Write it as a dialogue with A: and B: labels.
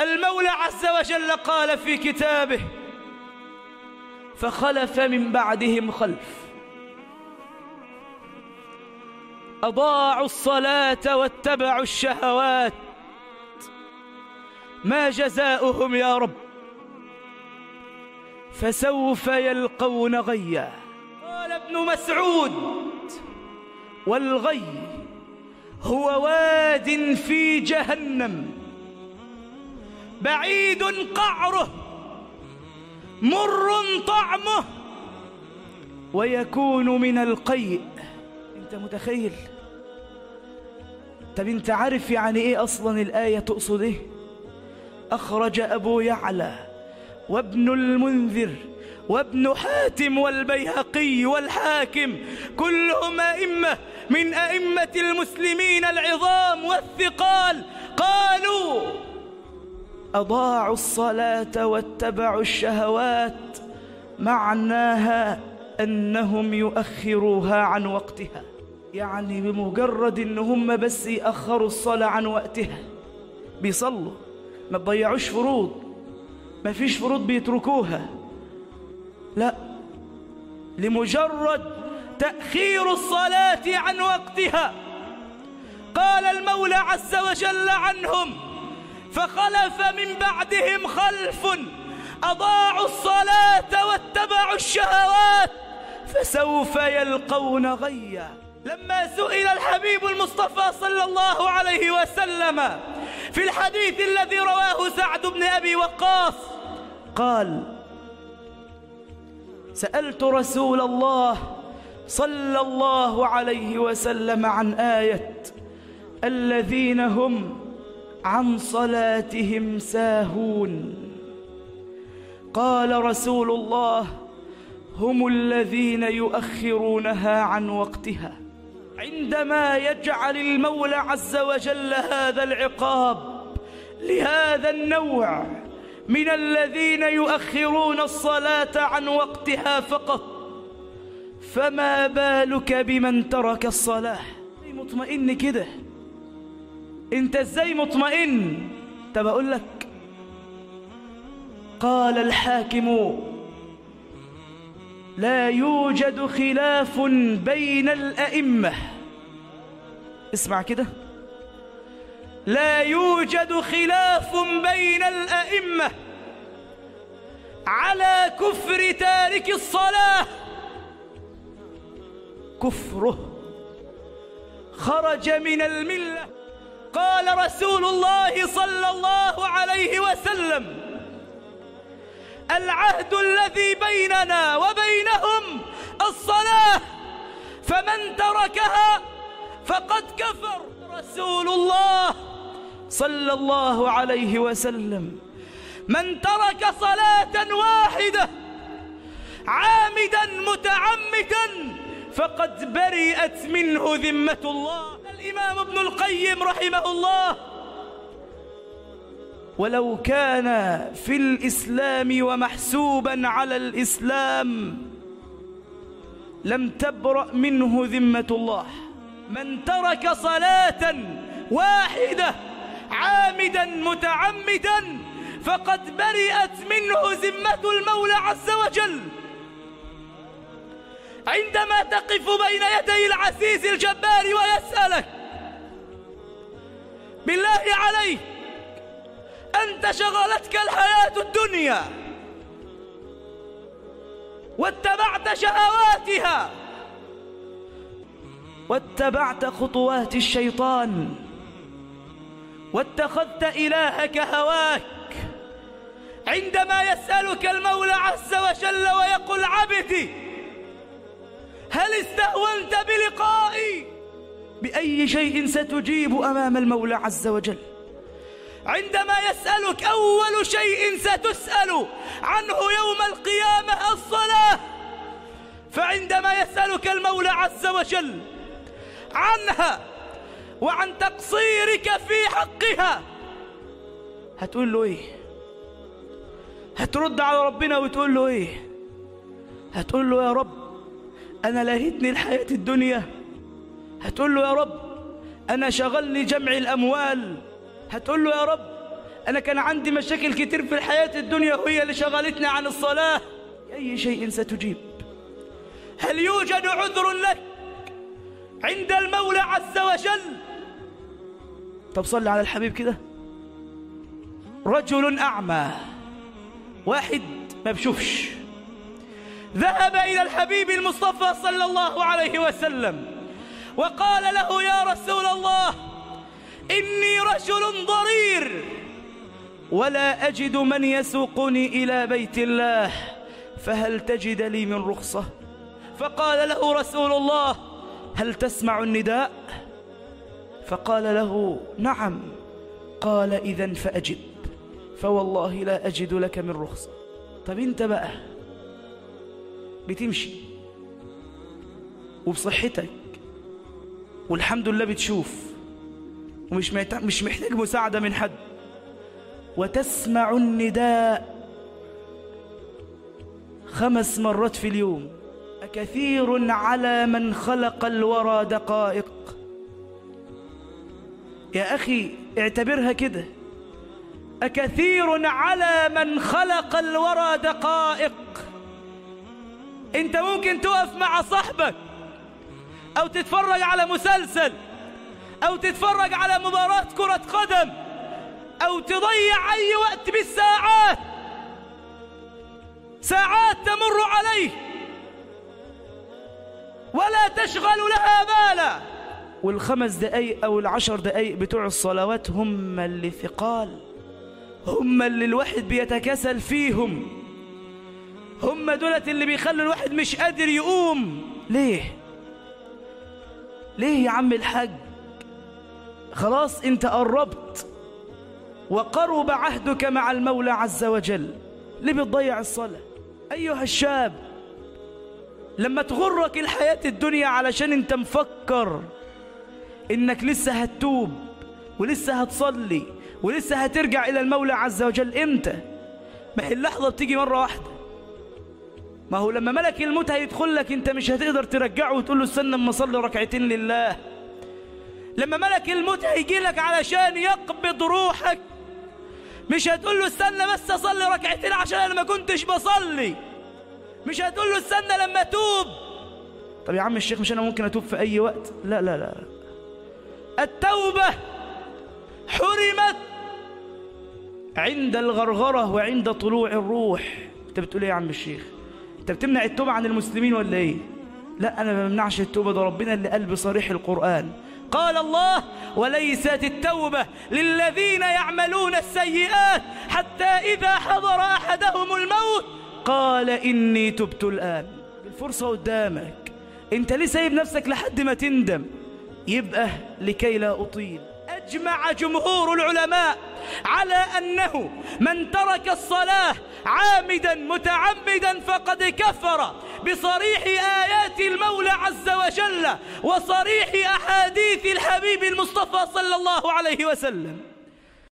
A: المولى عز وجل قال في كتابه فخلف من بعدهم خلف أضاعوا الصلاة واتبعوا الشهوات ما جزاؤهم يا رب فسوف يلقون غيا قال ابن مسعود والغي هو واد في جهنم بعيد قعره مر طعمه ويكون من القيء انت متخيل طب انت عارف يعني ايه اصلا الايه تقصد ايه اخرج ابو يعلى وابن المنذر وابن حاتم والبيهقي والحاكم كلهم ائمه من ائمه المسلمين العظام والثقال قالوا اضاعوا الصلاه واتبعوا الشهوات معناها انهم يؤخروها عن وقتها يعني بمجرد ان هم بس ياخروا الصلاه عن وقتها بيصلوا ما تضيعوش فروض ما فيش فروض بيتركوها لا لمجرد تاخير الصلاه عن وقتها قال المولى عز وجل عنهم فخلف من بعدهم خلف اضاعوا الصلاه واتبعوا الشهوات فسوف يلقون غيا لما سئل الحبيب المصطفى صلى الله عليه وسلم في الحديث الذي رواه سعد بن ابي وقاص قال سالت رسول الله صلى الله عليه وسلم عن ايه الذين هم عن صلاتهم ساهون قال رسول الله هم الذين يؤخرونها عن وقتها عندما يجعل المولى عز وجل هذا العقاب لهذا النوع من الذين يؤخرون الصلاة عن وقتها فقط فما بالك بمن ترك الصلاة مطمئن كده انت ازاي مطمئن طب اقول لك قال الحاكم لا يوجد خلاف بين الأئمة اسمع كده لا يوجد خلاف بين الأئمة على كفر تارك الصلاة كفره خرج من الملة قال رسول الله صلى الله عليه وسلم العهد الذي بيننا وبينهم الصلاة فمن تركها فقد كفر رسول الله صلى الله عليه وسلم من ترك صلاة واحدة عامدا متعمدا فقد برئت منه ذمة الله الإمام ابن القيم رحمه الله ولو كان في الإسلام ومحسوبا على الإسلام لم تبرأ منه ذمة الله من ترك صلاة واحدة عامدا متعمدا فقد برئت منه ذمة المولى عز وجل عندما تقف بين يدي العزيز الجبار ويسألك بالله عليك أنت شغلتك الحياة الدنيا واتبعت شهواتها واتبعت خطوات الشيطان واتخذت إلهك هواك عندما يسألك المولى عز وجل ويقول عبدي هل استهونت بلقائي بأي شيء ستجيب أمام المولى عز وجل عندما يسألك أول شيء ستسأل عنه يوم القيامة الصلاة فعندما يسألك المولى عز وجل عنها وعن تقصيرك في حقها هتقول له ايه هترد على ربنا وتقول له ايه هتقول له يا رب انا لهيتني الحياة الدنيا هتقول له يا رب انا شغلني جمع الاموال هتقول له يا رب أنا كان عندي مشاكل كتير في الحياة الدنيا وهي اللي شغلتني عن الصلاة أي شيء ستجيب هل يوجد عذر لك عند المولى عز وجل طب صلي على الحبيب كده رجل أعمى واحد ما بشوفش ذهب إلى الحبيب المصطفى صلى الله عليه وسلم وقال له يا رسول الله إني رجل ضرير ولا أجد من يسوقني إلى بيت الله فهل تجد لي من رخصة فقال له رسول الله هل تسمع النداء فقال له نعم قال إذا فأجب فوالله لا أجد لك من رخصة طب انت بقى بتمشي وبصحتك والحمد لله بتشوف ومش محتاج, مش محتاج مساعدة من حد وتسمع النداء خمس مرات في اليوم أكثير على من خلق الورى دقائق يا أخي اعتبرها كده أكثير على من خلق الورى دقائق انت ممكن تقف مع صاحبك او تتفرج على مسلسل او تتفرج على مباراة كرة قدم او تضيع اي وقت بالساعات ساعات تمر عليه ولا تشغل لها بالا والخمس دقايق او العشر دقايق بتوع الصلوات هم اللي ثقال هم اللي الواحد بيتكاسل فيهم هم دولت اللي بيخلوا الواحد مش قادر يقوم ليه ليه يا عم الحاج خلاص انت قربت وقرب عهدك مع المولى عز وجل ليه بتضيع الصلاة أيها الشاب لما تغرك الحياة الدنيا علشان انت مفكر انك لسه هتتوب ولسه هتصلي ولسه هترجع إلى المولى عز وجل امتى ما هي اللحظة بتيجي مرة واحدة ما هو لما ملك الموت هيدخل لك انت مش هتقدر ترجعه وتقول له استنى اما اصلي ركعتين لله لما ملك الموت هيجي لك علشان يقبض روحك مش هتقول له استنى بس اصلي ركعتين عشان انا ما كنتش بصلي مش هتقول له استنى لما اتوب طب يا عم الشيخ مش انا ممكن اتوب في اي وقت لا لا لا التوبة حرمت عند الغرغرة وعند طلوع الروح انت بتقول ايه يا عم الشيخ انت بتمنع التوبة عن المسلمين ولا ايه لا انا ما بمنعش التوبة ده ربنا اللي قال بصريح القرآن قال الله وليست التوبة للذين يعملون السيئات حتى إذا حضر أحدهم الموت قال إني تبت الآن الفرصة قدامك انت ليه سايب نفسك لحد ما تندم يبقى لكي لا أطيل أجمع جمهور العلماء على أنه من ترك الصلاة عامدا متعمدا فقد كفر بصريح آيات المولى عز وجل وصريح أحاديث الحبيب المصطفى صلى الله عليه وسلم